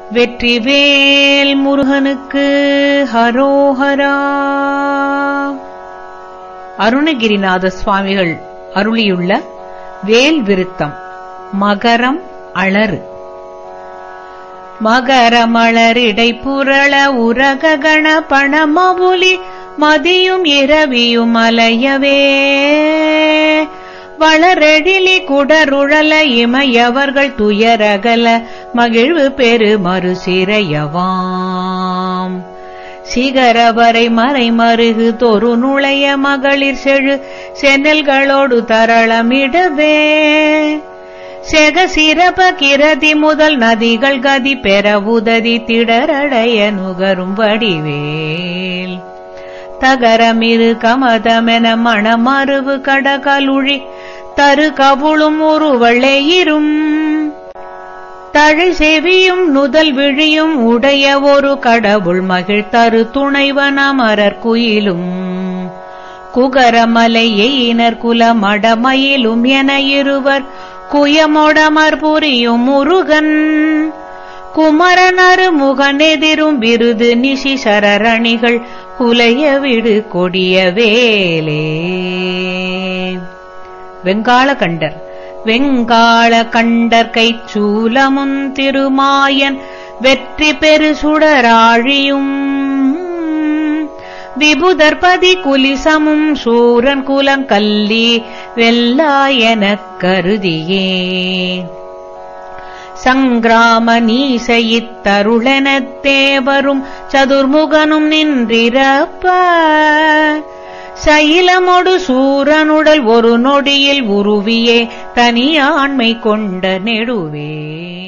வெற்றிவேல் முருகனுக்கு ஹரோஹரா அருணகிரிநாத சுவாமிகள் அருளியுள்ள வேல் விருத்தம் மகரம் அளறு மகரமளரிடை புரள உரககண பணமவுலி மதியும் இரவியும் அலையவே வளரெழிலி குடருழல இமையவர்கள் துயரகல மகிழ்வு பெரு மறுசிறையவாம் சிகரவரை மறை மருகு தொரு நுழைய மகளிர் செழு சென்னல்களோடு தரளமிடவே செக சிறப கிரதி முதல் நதிகள் கதி பெற உததி திடரடைய நுகரும் வடிவேல் தகரமிரு கமதமென மணமருவு கடகலுழி தரு கவுளும் உருவளையிரும் தழை செவியும் நுதல் விழியும் உடைய ஒரு கடவுள் மகிழ் தரு துணைவன் அமரர் குயிலும் குகரமலை எயினர் குல மடமயிலும் என இருவர் குயமொடமர் புரியும் முருகன் குமரனரு முகனெதிரும் விருது நிஷி சரரணிகள் குலைய விடு கொடிய வேலே வெங்காள கண்டர் வெங்காள கண்டர் கைச்சூலமுன் திருமாயன் வெற்றி பெரு சுடராழியும் விபுதர்பதி குலிசமும் சூரன் குலங்கல்லி வெல்லாயனக் கருதியே சங்கிராம நீசையித்தருளெனத் தேவரும் சதுர்முகனும் நின்றிரப்ப சைலமொடு சூரனுடல் ஒரு நொடியில் உருவியே தனியாண்மை கொண்ட நெடுவே